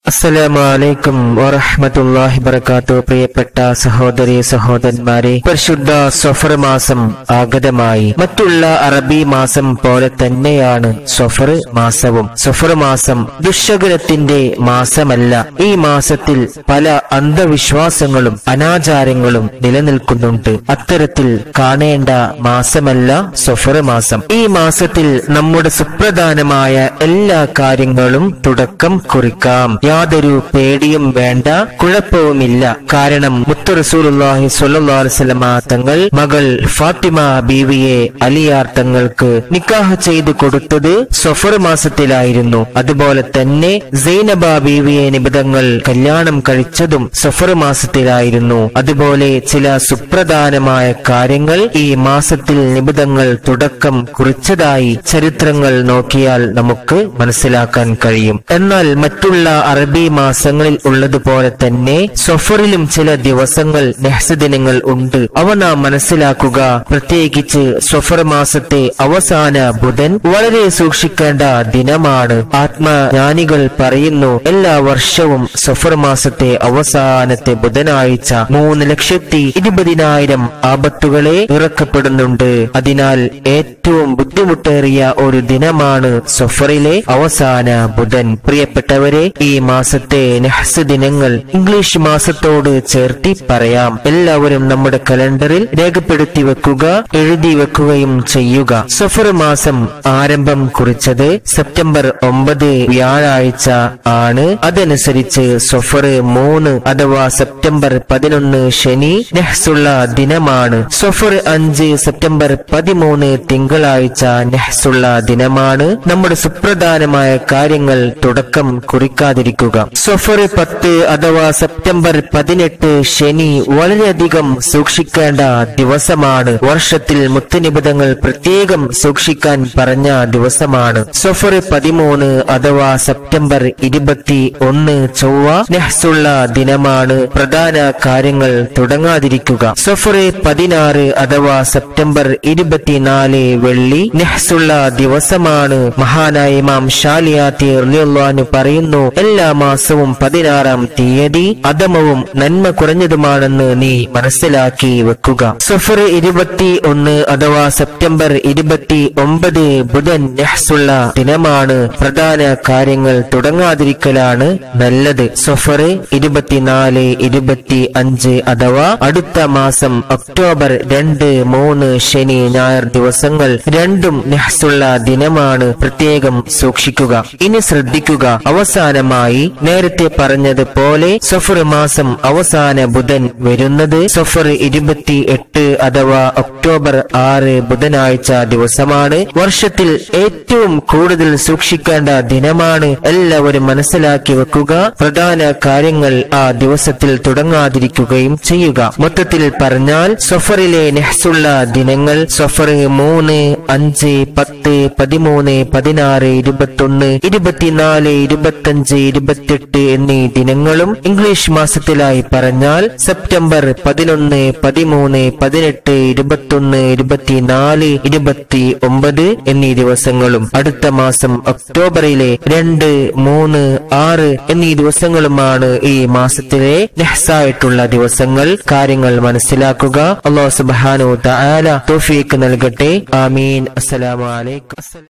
അസ്സലാമു അലൈക്കും വറഹ്മത്തുള്ളാഹി വബറകാത്തു പ്രിയപ്പെട്ട സഹോദരി സഹോദരന്മാരെ പരിശുദ്ധ സഫർ മാസം ആഗതമായി മറ്റുള്ള അറബി മാസം പോലെ തന്നെയാണ് സഫർ മാസവും സഫർ മാസം ദുശകരത്തിന്റെ മാസമല്ല ഈ മാസത്തിൽ പല അന്ധവിശ്വാസങ്ങളും അനാചാരങ്ങളും നിലനിൽക്കുന്നുണ്ട് അത്തരത്തിൽ കാണേണ്ട മാസമല്ല സഫർ മാസം ഈ മാസത്തിൽ നമ്മുടെ സുപ്രധാനമായ എല്ലാ കാര്യങ്ങളും തുടക്കം കുറിക്കാം യാതൊരു പേടിയും വേണ്ട കുഴപ്പവുമില്ല കാരണം മുത്തു റസൂലുള്ളാഹി സ്വല്ലല്ലാഹു അലൈഹി വസല്ലമ തങ്ങൾ മകൾ ഫാത്തിമ ബീവിയെ അലിയാർ തങ്ങൾക്ക് നിക്കാഹ് ചെയ്തു കൊടുത്തത് സഫർ മാസത്തിലായിരുന്നു അതുപോലെ തന്നെ സൈനബ ബീവിയെ നിബിതങ്ങൾ കല്യാണം കഴിച്ചതും സഫർ മാസത്തിലായിരുന്നു അതുപോലെ ചില സുപ്രധാനമായ കാര്യങ്ങൾ ഈ മാസത്തിൽ നിബിതങ്ങൾ തുടക്കം കുറിച്ചതായി ചരിത്രങ്ങൾ നോക്കിയാൽ നമുക്ക് മനസ്സിലാക്കാൻ കഴിയും എന്നാൽ മറ്റുള്ള അറബി മാസങ്ങളിൽ ഉള്ളതുപോലെ തന്നെ സഫറിലും ചില ദിവസങ്ങൾ നെഹ്സ് ദിനങ്ങൾ ഉണ്ട് അവ നാം മനസ്സിലാക്കുക പ്രത്യേകിച്ച് സഫർ മാസത്തെ അവസാന ബുധൻ വളരെ സൂക്ഷിക്കേണ്ട ദിനമാണ് ആത്മജ്ഞാനികൾ പറയുന്നു എല്ലാ വർഷവും സഫർ മാസത്തെ അവസാനത്തെ ബുധനാഴ്ച മൂന്ന് ലക്ഷത്തി ഇരുപതിനായിരം ആപത്തുകളെ ഇറക്കപ്പെടുന്നുണ്ട് അതിനാൽ ഏറ്റവും ബുദ്ധിമുട്ടേറിയ ഒരു ദിനമാണ് സഫറിലെ അവസാന ബുധൻ പ്രിയപ്പെട്ടവരെ ഈ മാസത്തെ നെഹ്സ് ദിനങ്ങൾ ഇംഗ്ലീഷ് മാസത്തോട് ചേർത്തി പറയാം എല്ലാവരും നമ്മുടെ കലണ്ടറിൽ രേഖപ്പെടുത്തി വെക്കുക എഴുതി വെക്കുകയും ചെയ്യുക സഫർ മാസം ആരംഭം കുറിച്ചത് സെപ്റ്റംബർ ഒമ്പത് വ്യാഴാഴ്ച ആണ് അതനുസരിച്ച് സഫർ മൂന്ന് അഥവാ സെപ്റ്റംബർ പതിനൊന്ന് ശനി നെഹ്സുള്ള ദിനമാണ് സഫർ അഞ്ച് സെപ്റ്റംബർ പതിമൂന്ന് തിങ്കളാഴ്ച നെഹ്സുള്ള ദിനമാണ് നമ്മുടെ സുപ്രധാനമായ കാര്യങ്ങൾ തുടക്കം കുറിക്കാതിരിക്കുക സഫർ പത്ത് അഥവാ സെപ്റ്റംബർ പതിനെട്ട് ശനി വളരെയധികം സൂക്ഷിക്കേണ്ട ദിവസമാണ് വർഷത്തിൽ മുത്തുനിബിതങ്ങൾ പ്രത്യേകം സൂക്ഷിക്കാൻ പറഞ്ഞ ദിവസമാണ് സഫർ പതിമൂന്ന് അഥവാ സെപ്റ്റംബർ ഇരുപത്തി ഒന്ന് ചൊവ്വ നെഹ്സുള്ള ദിനമാണ് പ്രധാന കാര്യങ്ങൾ തുടങ്ങാതിരിക്കുക സഫർ പതിനാറ് അഥവാ സെപ്റ്റംബർ ഇരുപത്തിനാല് വെള്ളി നെഹ്സുള്ള ദിവസമാണ് മഹാനായ ഇമാം ഷാലിയാത്തി റളിയല്ലാഹു പറയുന്നു എല്ലാ മാസവും പതിനാറാം തീയതി അധമവും നന്മ കുറഞ്ഞതുമാണെന്ന് നീ മനസ്സിലാക്കി വെക്കുക സഫർ ഇരുപത്തി ഒന്ന് അഥവാ സെപ്റ്റംബർ ഇരുപത്തി ഒമ്പത് ബുധൻ നെഹ്സുള്ള ദിനമാണ് പ്രധാന കാര്യങ്ങൾ തുടങ്ങാതിരിക്കലാണ് നല്ലത് സഫർ ഇരുപത്തിനാല് ഇരുപത്തി അഞ്ച് അഥവാ അടുത്ത മാസം ഒക്ടോബർ രണ്ട് മൂന്ന് ശനി ഞായർ ദിവസങ്ങൾ രണ്ടും നെഹ്സുള്ള ദിനമാണ് പ്രത്യേകം സൂക്ഷിക്കുക ഇനി ശ്രദ്ധിക്കുക അവസാനമായി നേരത്തെ പറഞ്ഞതുപോലെ സഫർ മാസം അവസാന ബുധൻ വരുന്നത് സഫർ ഇരുപത്തി എട്ട് അഥവാ ഒക്ടോബർ ആറ് ബുധനാഴ്ച ദിവസമാണ് വർഷത്തിൽ ഏറ്റവും കൂടുതൽ സൂക്ഷിക്കേണ്ട ദിനമാണ് എല്ലാവരും മനസ്സിലാക്കി വെക്കുക പ്രധാന കാര്യങ്ങൾ ആ ദിവസത്തിൽ തുടങ്ങാതിരിക്കുകയും ചെയ്യുക മൊത്തത്തിൽ പറഞ്ഞാൽ സഫറിലെ നെഹ്സുള്ള ദിനങ്ങൾ സഫർ മൂന്ന് അഞ്ച് പത്ത് പതിമൂന്ന് പതിനാറ് ഇരുപത്തൊന്ന് ഇരുപത്തിനാല് ഇരുപത്തഞ്ച് ഇരുപത്തെട്ട് എന്നീ ദിനങ്ങളും ഇംഗ്ലീഷ് മാസത്തിലായി പറഞ്ഞാൽ സെപ്റ്റംബർ പതിനൊന്ന് പതിമൂന്ന് പതിനെട്ട് ഇരുപത്തൊന്ന് ഇരുപത്തിനാല് ഇരുപത്തി ഒമ്പത് എന്നീ ദിവസങ്ങളും അടുത്ത മാസം ഒക്ടോബറിലെ രണ്ട് മൂന്ന് ആറ് എന്നീ ദിവസങ്ങളുമാണ് ഈ മാസത്തിലെ നെഹ്സായിട്ടുള്ള ദിവസങ്ങൾ കാര്യങ്ങൾ മനസ്സിലാക്കുക അള്ളാഹു സുബാനു തആല തൗഫീഖ് നൽകട്ടെ ആമീൻ അസ്സലാമു അലൈക്കും